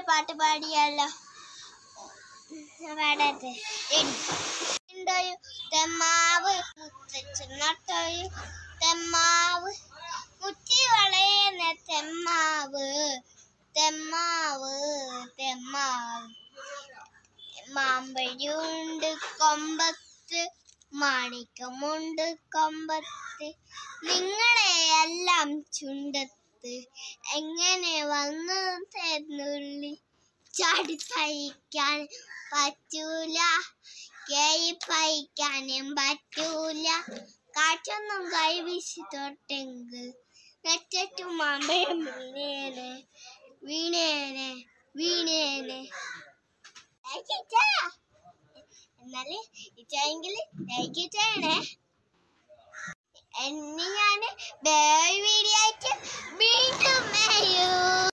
പാട്ട് പാടിയല്ലോ പാടട്ടെ ഉണ്ടൊരു തെമ്മാവ് മുത്തച്ഛൻ നട്ടൊരു തെമ്മാവ് മുറ്റി വളയുന്ന തെമ്മാവ് തെമ്മാവ് തെമ്മാവ് മാമ്പഴിയുണ്ട് കൊമ്പത്ത് മാണിക്കമുണ്ട് കൊമ്പത്ത് നിങ്ങളെ എല്ലാം ചുണ്ടത്ത് എങ്ങനെ വന്നു തന്നുള്ളി ചാടി പഴിക്കാൻ പറ്റൂല കേയി പഴിക്കാനും പറ്റൂല കാറ്റൊന്നും കൈവീശി തൊട്ടെങ്കിൽ നെറ്ററ്റു മാമ്പഴം വീണേനെ വീണേനെ വീണേനെ ലൈക്കിച്ചാ എന്നാല് ഇച്ചായെങ്കിൽ ലൈക്ക് ചെയ്യണേ എന്നെ ഞാൻ വേറെ വീഡിയോ ആയിട്ട് വീണ്ടും വരൂ